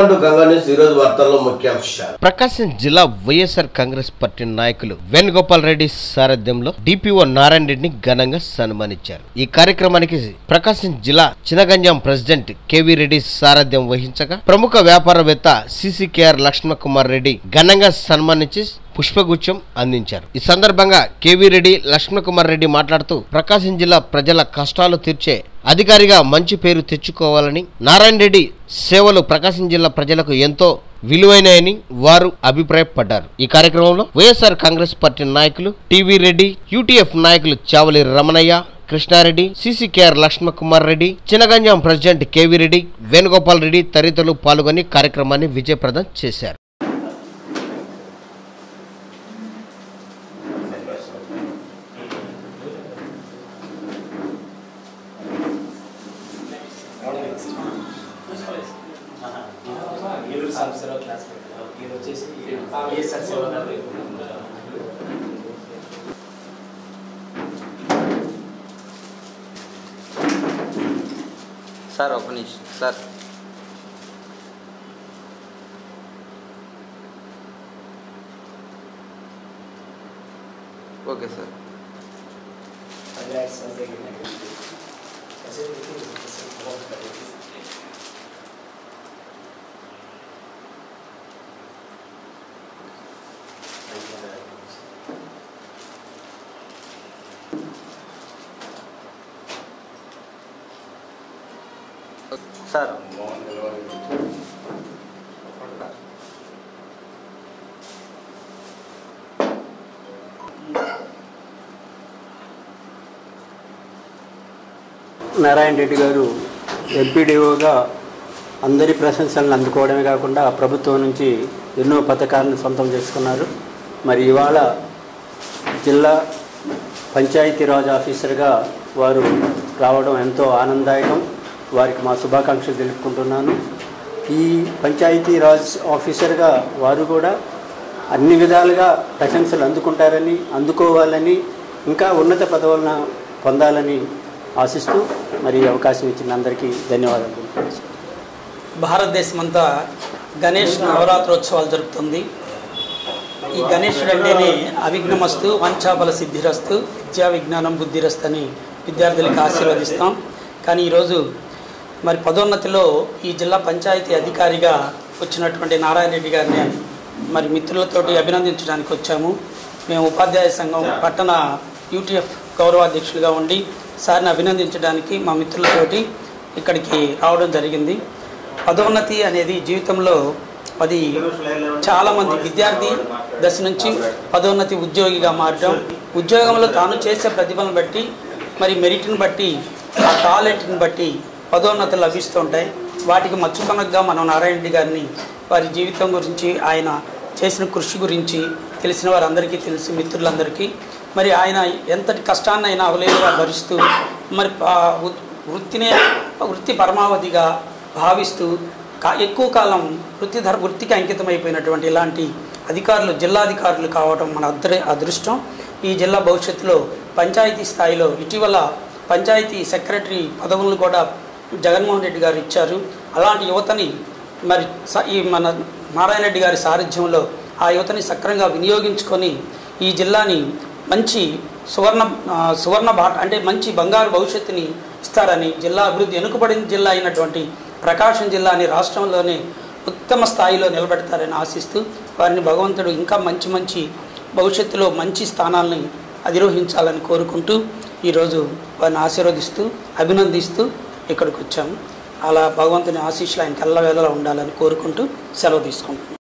Welcome to Ganga news ఈ రోజు వార్తల్లో ముఖ్యాంశాలు ప్రకాశం జిల్లా వైఎస్ఆర్ కాంగ్రెస్ పార్టీ నాయకులు వేణుగోపాల్ రెడ్డి సారథ్యంలో డిపిఓ నారాయణ రెడ్డిని ఘనంగా సన్మానించారు ఈ కార్యక్రమానికి ప్రకాశం జిల్లా చినగంజాం ప్రెసిడెంట్ కేవీ రెడ్డి సారథ్యం వహించగా ప్రముఖ వ్యాపారవేత్త సిసికేఆర్ లక్ష్మణ కుమార్ రెడ్డి ఘనంగా సన్మానించి పుష్పగుచ్చం అందించారు ఈ సందర్భంగా కేవీ రెడ్డి లక్ష్మణ కుమార్ రెడ్డి మాట్లాడుతూ ప్రకాశం జిల్లా ప్రజల కష్టాలు తీర్చే అధికారిగా మంచి పేరు తెచ్చుకోవాలని నారాయణ రెడ్డి సేవలు ప్రకాశం జిల్లా ప్రజలకు ఎంతో విలువైనాయని వారు అభిప్రాయపడ్డారు ఈ కార్యక్రమంలో వైఎస్ఆర్ కాంగ్రెస్ పార్టీ నాయకులు టీవీ రెడ్డి యూటీఎఫ్ నాయకులు Chavali Ramanaiah Krishnareddy CCKR Lakshmana Kumar Reddy Chinaganjam president KV Reddy Venugopal Reddy తదితరులు పాల్గొని కార్యక్రమాన్ని విజయప్రదం చేశారు ఏలూరు సంస్థలో క్లాస్ ఇది వచ్చేసి ఏఎస్ఆర్ సేవ సార్ ఒక నిమిషం sir okay sir sir Narayana Reddy గారు ఎంపీడీఓగా అందరి ప్రశంసలను అందుకోవడమే కాకుండా ప్రభుత్వం నుంచి ఎన్నో పథకాలను సొంతం చేసుకున్నారు మరి ఇవాళ జిల్లా పంచాయతీరాజ్ ఆఫీసర్గా వారు రావడం ఎంతో ఆనందదాయకం వారికి మా శుభాకాంక్షలు తెలుపుకుంటున్నాను ఈ పంచాయతీరాజ్ ఆఫీసర్గా వారు కూడా అన్ని విధాలుగా ప్రశంసలు అందుకుంటారని అందుకోవాలని ఇంకా ఉన్నత పదవులను పొందాలని ఆశిస్తూ మరి ఈ అవకాశం ఇచ్చిన అందరికీ ధన్యవాదాలు తెలుపుతున్నాను. భారతదేశం అంతా గణేష్ నవరాత్రోత్సవాలు జరుపుతుంది ఈ గణేశుడు అంటేనే అవిఘ్నమస్తు వంచాబల సిద్ధిరస్తు విద్యా విజ్ఞానం బుద్ధిరస్తు అని విద్యార్థులకు ఆశీర్వదిస్తాం కానీ ఈరోజు మరి పదోన్నతిలో ఈ జిల్లా పంచాయతీ అధికారిగా వచ్చినటువంటి నారాయణ రెడ్డి గారిని మరి మిత్రులతోటి అభినందించడానికి వచ్చాము మేము ఉపాధ్యాయ సంఘం పట్టణ యూటీఎఫ్ గౌరవాధ్యక్షులుగా ఉండి సార్ని అభినందించడానికి మా మిత్రులతోటి ఇక్కడికి రావడం జరిగింది పదోన్నతి అనేది జీవితంలో అది చాలామంది విద్యార్థి దశ నుంచి పదోన్నతి ఉద్యోగిగా మారడం ఉద్యోగంలో తాను చేసే ప్రతిభను బట్టి మరి మెరిట్ని బట్టి ఆ టాలెంట్ని బట్టి పదోన్నతులు లభిస్తుంటాయి వాటికి మచ్చుకొనగా మనం నారాయణ రెడ్డి గారిని వారి జీవితం గురించి ఆయన చేసిన కృషి గురించి తెలిసిన వారందరికీ తెలుసు మిత్రులందరికీ మరి ఆయన ఎంతటి కష్టాన్నైనా అవలేదుగా భరిస్తూ మరి ఆ వృ- వృత్తినే వృత్తి పరమావధిగా భావిస్తూ కా ఎక్కువ కాలం వృత్తి ధర వృత్తికి అంకితమైపోయినటువంటి ఇలాంటి అధికారులు జిల్లాధికారులు కావడం మన అదృ అదృష్టం ఈ జిల్లా భవిష్యత్తులో పంచాయతీ స్థాయిలో ఇటీవల పంచాయతీ సెక్రటరీ పదవులను కూడా జగన్మోహన్ రెడ్డి గారు ఇచ్చారు అలాంటి యువతని మరి స- ఈ మన నారాయణ రెడ్డి గారి సారథ్యంలో ఆ యువతని సక్రంగా వినియోగించుకొని ఈ జిల్లాని మంచి సువర్ణ ఆ, సువర్ణ బాట అంటే మంచి బంగారు భవిష్యత్తుని ఇస్తారని జిల్లా అభివృద్ధి వెనుకబడిన జిల్లా అయినటువంటి ప్రకాశం జిల్లాని రాష్ట్రంలోనే ఉత్తమ స్థాయిలో నిలబెడతారని ఆశిస్తూ వారిని భగవంతుడు ఇంకా మంచి మంచి భవిష్యత్తులో మంచి స్థానాల్ని అధిరోహించాలని కోరుకుంటూ ఈరోజు వారిని ఆశీర్వదిస్తూ అభినందిస్తూ ఇక్కడికి వచ్చాము అలా భగవంతుని ఆశీస్సులు ఆయనకి ఎల్లవేళలా ఉండాలని కోరుకుంటూ సెలవు తీసుకుంటున్నాం